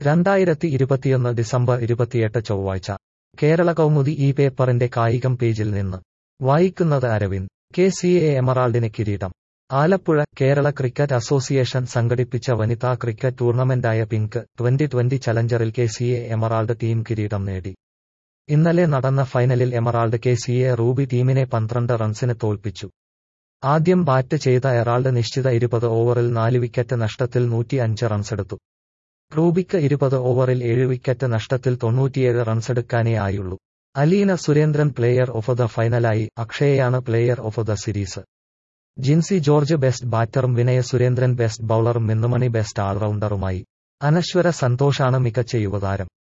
രണ്ടായിരത്തി ഇരുപത്തിയൊന്ന് ഡിസംബർ ഇരുപത്തിയെട്ട് ചൊവ്വാഴ്ച കേരള കൗമുദി ഈ പേപ്പറിന്റെ കായികം പേജിൽ നിന്ന് വായിക്കുന്നത് അരവിന്ദ് കെ സി എ എമറാൾഡിന് കിരീടം ആലപ്പുഴ കേരള ക്രിക്കറ്റ് അസോസിയേഷൻ സംഘടിപ്പിച്ച വനിതാ ക്രിക്കറ്റ് ടൂർണമെന്റായ പിങ്ക് ട്വന്റി ട്വന്റി ചലഞ്ചറിൽ K C A emerald team കിരീടം നേടി ഇന്നലെ നടന്ന ഫൈനലിൽ emerald K C A ruby ടീമിനെ പന്ത്രണ്ട് റൺസിന് തോൽപ്പിച്ചു ആദ്യം ബാറ്റ് ചെയ്ത എറാൾഡ് നിശ്ചിത ഇരുപത് ഓവറിൽ നാല് വിക്കറ്റ് നഷ്ടത്തിൽ നൂറ്റി അഞ്ച് റൺസെടുത്തു റൂബിക്ക് ഇരുപത് ഓവറിൽ ഏഴ് വിക്കറ്റ് നഷ്ടത്തിൽ തൊണ്ണൂറ്റിയേഴ് റൺസെടുക്കാനേ ആയുള്ളൂ Aleena Surendran player of the ഫൈനലായി അക്ഷയയാണ് player of the series Jincy George best ബാറ്ററും വിനയ സുരേന്ദ്രൻ ബെസ്റ്റ് ബൌളറും മിന്നുമണി ബെസ്റ്റ് ഓൾറൗണ്ടറുമായി അനശ്വര സന്തോഷാണ് മികച്ച യുവതാരം